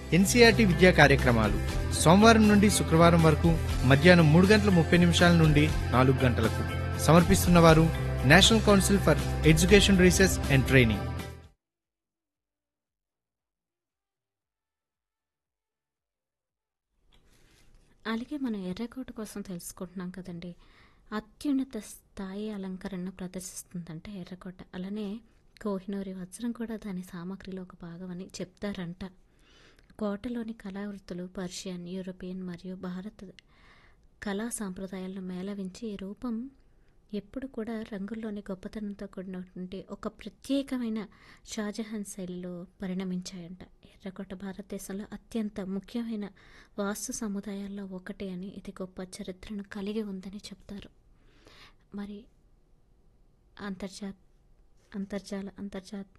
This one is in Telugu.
ఎన్సీఆర్టీ విద్యా కార్యక్రమాలు సోమవారం నుండి శుక్రవారం వరకు మధ్యాహ్నం మూడు గంటల ముప్పై నిమిషాల నుండి నాలుగు గంటలకు సమర్పిస్తున్నవారు National Council for Education Research and Training అలాగే మనం ఎర్రకోట కోసం తెలుసుకుంటున్నాం కదండి అత్యున్నత స్థాయి అలంకరణను ప్రదర్శిస్తుందంటే ఎర్రకోట అలానే కోహినూరి వజ్రం కూడా దాని సామాగ్రిలో ఒక భాగం అని చెప్తారంట కోటలోని కళావృత్తులు పర్షియన్ యూరోపియన్ మరియు భారత కళా సాంప్రదాయాలను మేళవించి ఈ రూపం ఎప్పుడు కూడా రంగుల్లోని గొప్పతనంతో కూడినటువంటి ఒక ప్రత్యేకమైన షాజహాన్ శైలిలో పరిణమించాయంట ఎర్రకోట భారతదేశంలో అత్యంత ముఖ్యమైన వాస్తు సముదాయాల్లో ఒకటి అని ఇది గొప్ప చరిత్రను కలిగి ఉందని చెప్తారు మరి అంతర్జా అంతర్జాల అంతర్జా